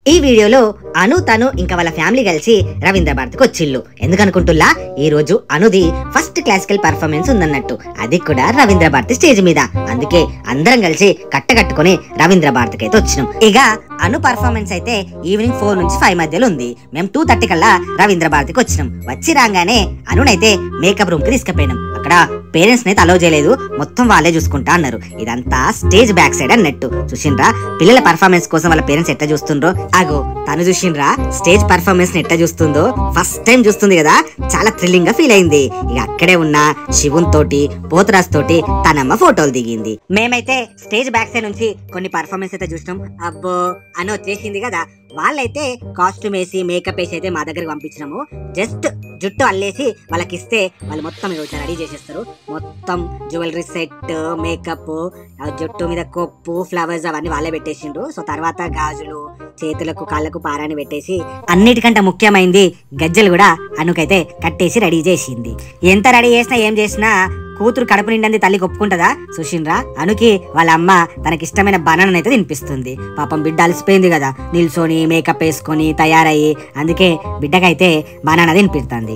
ఈ వీడియోలో అను తను ఇంకా వాళ్ళ ఫ్యామిలీ కలిసి రవీంద్ర భారతికి వచ్చిల్లు ఎందుకనుకుంటుల్లా ఈ రోజు అనుది ఫస్ట్ క్లాసికల్ పర్ఫార్మెన్స్ ఉందన్నట్టు అది కూడా రవీంద్ర భారతి స్టేజ్ మీద అందుకే అందరం కలిసి కట్టకట్టుకుని రవీంద్ర భారతికి అయితే వచ్చినాం ఇక అను పర్ఫార్మెన్స్ అయితే ఈవినింగ్ ఫోర్ నుంచి ఫైవ్ మధ్యలో ఉంది మేము టూ థర్టీ కల్లా రవీంద్ర భారతికి వచ్చినాం వచ్చి రాగానే అనునైతే మేకప్ రూమ్ కి తీసుకుపోయినాం అక్కడ పేరెంట్స్ నైతే అలో చేయలేదు మొత్తం వాళ్ళే చూసుకుంటా అన్నారు ఇదంతా స్టేజ్ బ్యాక్ సైడ్ అన్నట్టు చూసిండ్రా పిల్లల పర్ఫార్మెన్స్ కోసం వాళ్ళ పేరెంట్స్ ఎట్లా చూస్తుండ్రో అగో తను చూసిండ్రా స్టేజ్ పర్ఫార్మెన్స్ ని ఎట్లా చూస్తుందో ఫస్ట్ టైం చూస్తుంది కదా చాలా థ్రిల్లింగ్ గా ఫీల్ అయింది ఇక అక్కడే ఉన్న శివున్ తోటి పోతరాజ్ తోటి తనమ్మ ఫోటోలు దిగింది మేమైతే స్టేజ్ బ్యాక్ సైడ్ నుంచి కొన్ని పర్ఫార్మెన్స్ అయితే చూసినాం అబ్బో అని వచ్చేసింది కదా వాళ్ళైతే కాస్ట్యూమ్ వేసి మేకప్ వేసి అయితే మా దగ్గరికి పంపించినాము జస్ట్ జుట్టు అల్లేసి వాళ్ళకి ఇస్తే వాళ్ళు మొత్తం ఇక ఇట్లా రెడీ చేసేస్తారు మొత్తం జ్యువెలరీ సెట్ మేకప్ జుట్టు మీద కొప్పు ఫ్లవర్స్ అవన్నీ వాళ్ళే పెట్టేసిండ్రు సో తర్వాత గాజులు చేతులకు కాళ్ళకు పారాని పెట్టేసి అన్నిటికంటే ముఖ్యమైనది గజ్జలు కూడా అనుకైతే కట్టేసి రెడీ చేసింది ఎంత రెడీ చేసినా ఏం చేసినా కూతురు కడుపు నిండింది తల్లి ఒప్పుకుంటదా సుషిన్రా అనుకి వాళ్ళ అమ్మ తనకి ఇష్టమైన బనానా అయితే తినిపిస్తుంది పాపం బిడ్డ అలసిపోయింది కదా నిల్చొని మేకప్ వేసుకొని తయారయ్యి అందుకే బిడ్డకైతే బనానా తినిపిస్తుంది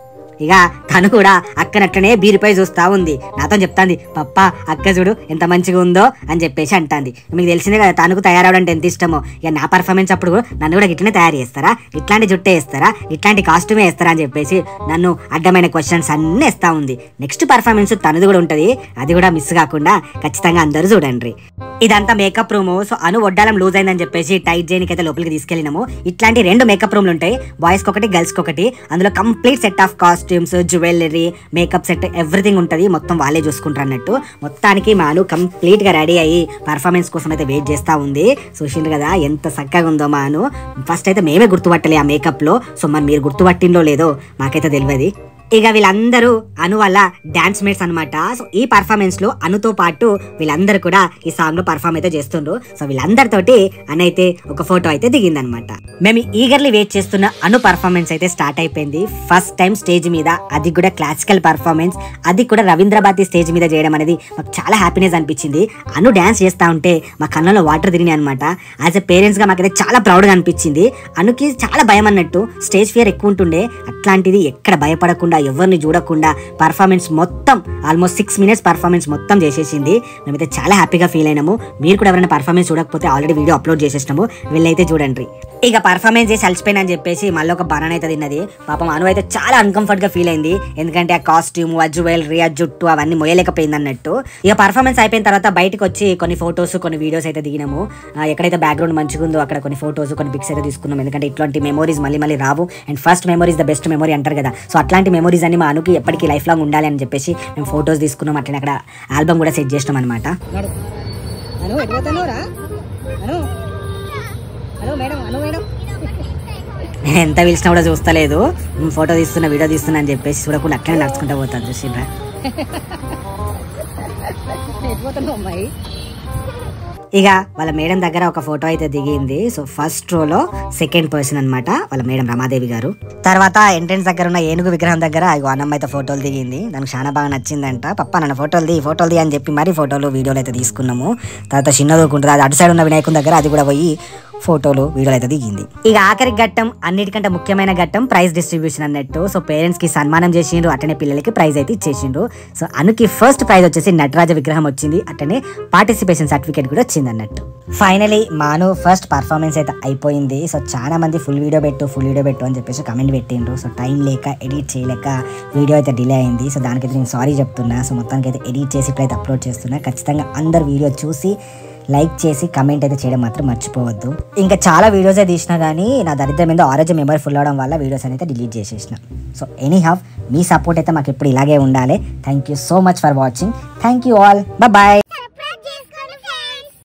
ఇక తను కూడా అక్కనట్లనే బీరుపై చూస్తా ఉంది నాతో చెప్తాంది పప్ప అక్క చూడు ఎంత మంచిగా ఉందో అని చెప్పేసి అంటాంది మీకు తెలిసిందే కదా తనకు తయారవడం అంటే ఎంత ఇష్టమో ఇక నా పర్ఫార్మెన్స్ అప్పుడు కూడా నన్ను కూడా ఇట్లనే తయారు చేస్తారా ఇట్లాంటి జుట్టే వేస్తారా ఇట్లాంటి కాస్ట్యూమే వేస్తారా అని చెప్పేసి నన్ను అడ్డమైన క్వశ్చన్స్ అన్నీ ఇస్తా ఉంది నెక్స్ట్ పర్ఫార్మెన్స్ తనది కూడా ఉంటుంది అది కూడా మిస్ కాకుండా ఖచ్చితంగా అందరూ చూడండి ఇదంతా మేకప్ రూమ్ సో అను వడ్డాలం లూజ్ అయిందని చెప్పేసి టైట్ చేయడానికి అయితే లోపలికి తీసుకెళ్ళినాము ఇట్లాంటి రెండు మేకప్ రూమ్లు ఉంటాయి బాయ్స్ ఒకటి గర్ల్స్ ఒకటి అందులో complete set of costumes jewellery makeup set everything ఉంటుంది మొత్తం వాళ్ళే చూసుకుంటారు అన్నట్టు మొత్తానికి మాను కంప్లీట్ గా రెడీ అయ్యి పర్ఫార్మెన్స్ కోసం అయితే వెయిట్ చేస్తా ఉంది చూసిండ్రు కదా ఎంత చక్కగా ఉందో మాను ఫస్ట్ అయితే మేమే గుర్తుపట్టలే ఆ మేకప్ లో సో మరి మీరు గుర్తుపట్టిందో లేదో మాకైతే తెలియదు ఇక వీళ్ళందరూ అను వల్ల డాన్స్ మేట్స్ అనమాట సో ఈ పర్ఫార్మెన్స్ లో అనుతో పాటు వీళ్ళందరూ కూడా ఈ సాంగ్ లో పర్ఫామ్ అయితే చేస్తుండ్రు సో వీళ్ళందరితోటి అను అయితే ఒక ఫోటో అయితే దిగిందనమాట మేము ఈగర్లీ వెయిట్ చేస్తున్న అను పర్ఫార్మెన్స్ అయితే స్టార్ట్ అయిపోయింది ఫస్ట్ టైం స్టేజ్ మీద అది కూడా క్లాసికల్ పర్ఫార్మెన్స్ అది కూడా రవీంద్రబాతి స్టేజ్ మీద చేయడం అనేది మాకు చాలా హ్యాపీనెస్ అనిపించింది అను డాన్స్ చేస్తా ఉంటే మా కళ్ళలో వాటర్ తిరిగినాయి అనమాట యాజ్ ఎ పేరెంట్స్ గా మాకైతే చాలా ప్రౌడ్ గా అనిపించింది అనుకి చాలా భయం అన్నట్టు స్టేజ్ ఫియర్ ఎక్కువ ఉంటుండే అట్లాంటిది ఎక్కడ భయపడకుండా ఎవరిని చూడకుండా పర్ఫార్మెన్స్ మొత్తం ఆల్మోస్ట్ సిక్స్ మినిట్స్ పర్ఫార్మెన్స్ మొత్తం చేసేసింది మేమైతే చాలా హ్యాపీగా ఫీల్ అయినాము మీరు కూడా ఎవరైనా పర్ఫార్మెన్స్ చూడకపోతే ఆల్రెడీ వీడియో అప్లోడ్ చేసేసినాము వీళ్ళైతే చూడండి ఇక పర్ఫార్మెన్స్ చేసి అలసిపోయినా అని చెప్పేసి మళ్ళీ ఒక బనానా అయితే తిన్నది పాపం అను అయితే చాలా అన్కంఫర్ట్ గా ఫీల్ అయింది ఎందుకంటే ఆ కాస్ట్యూమ్ ఆ జ్యువెలరీ ఆ జుట్టు అవన్నీ మొయ్యలేకపోయింది అన్నట్టు ఇక పర్ఫార్మెన్స్ అయిపోయిన తర్వాత బయటకు వచ్చి కొన్ని ఫొటోస్ కొన్ని వీడియోస్ అయితే దిగినాము ఆ, ఎక్కడైతే బ్యాక్గ్రౌండ్ మంచిగా ఉందో అక్కడ కొన్ని ఫొటోస్ కొన్ని పిక్స్ అయితే తీసుకున్నాం ఎందుకంటే ఇట్లాంటి మెమోరీస్ మళ్ళీ మళ్ళీ రావు and first memories the best memory అంటారు కదా సో అట్లాంటి మెమోరీస్ అన్ని మా అనుకి ఎప్పటికీ లైఫ్ లాంగ్ ఉండాలి అని చెప్పేసి మేము ఫొటోస్ తీసుకున్నాం అట్లనే అక్కడ ఆల్బమ్ కూడా సెట్ చేసినాం అనమాట నడు అను ఎటు పోతున్నావు రా Anu hello madam Anu madam నేను ఎంత పిలిచినా కూడా చూస్తలేదు "ఉమ్, ఫోటో తీస్తున్నా వీడియో తీస్తున్నా అని చెప్పేసి చూడకుండా అట్లనే నడుచుకుంటా పోతాను చూసిండ్రా ఎటు పోతున్నావు అమ్మాయి ఇక వాళ్ళ మేడం దగ్గర ఒక ఫోటో అయితే దిగింది సో ఫస్ట్ రోలో సెకండ్ పర్సన్ అన్నమాట వాళ్ళ మేడం రమాదేవి గారు తర్వాత ఎంట్రెన్స్ దగ్గర ఉన్న ఏనుగు విగ్రహం దగ్గర ఇగో అన్నమ్మ అయితే ఫోటోలు దిగింది దానికి చాలా బాగా నచ్చిందంట పప్ప నన్ను ఫోటోలు ది ఫోటోలు ది అని చెప్పి మరీ ఫోటోలు వీడియోలు అయితే తీసుకున్నాము తర్వాత చిన్నదోకుంటుంది అది అటు సైడ్ ఉన్న వినాయకుని దగ్గర అది కూడా పోయి ఫోటోలు వీడియోలు అయితే దిగింది ఇక ఆఖరి ఘట్టం అన్నిటికంటే ముఖ్యమైన ఘట్టం ప్రైజ్ డిస్ట్రిబ్యూషన్ అన్నట్టు సో పేరెంట్స్ కి సన్మానం చేసిండ్రు అట్టనే పిల్లలకి ప్రైజ్ అయితే ఇచ్చేసిండ్రు సో అనుకి ఫస్ట్ ప్రైజ్ వచ్చేసి నటరాజ విగ్రహం వచ్చింది అట్టనే పార్టిసిపేషన్ సర్టిఫికేట్ కూడా వచ్చింది అన్నట్టు ఫైనలీ మాను ఫస్ట్ పర్ఫార్మెన్స్ అయితే అయిపోయింది సో చాలా మంది ఫుల్ వీడియో పెట్టు ఫుల్ వీడియో పెట్టు అని చెప్పేసి కమెంట్ పెట్టిండ్రు సో టైం లేక ఎడిట్ చేయలేక వీడియో అయితే డిలే అయింది సో దానికైతే నేను సారీ చెప్తున్నా సో మొత్తానికి అయితే ఎడిట్ చేసి ఇప్పుడైతే అప్లోడ్ చేస్తున్నా ఖచ్చితంగా అందరు వీడియో చూసి లైక్ చేసి కమెంట్ అయితే చేయడం మాత్రం మర్చిపోవద్దు ఇంకా చాలా వీడియోసే తీసినా కానీ నా దరిద్రం మీద ఆరోగ్య మెమరీ ఫుల్ అవడం వల్ల వీడియోస్ అయితే డిలీట్ చేసేసిన సో ఎనీ హావ్ మీ సపోర్ట్ అయితే మాకు ఎప్పుడు ఇలాగే ఉండాలి thank you so much for watching thank you all bye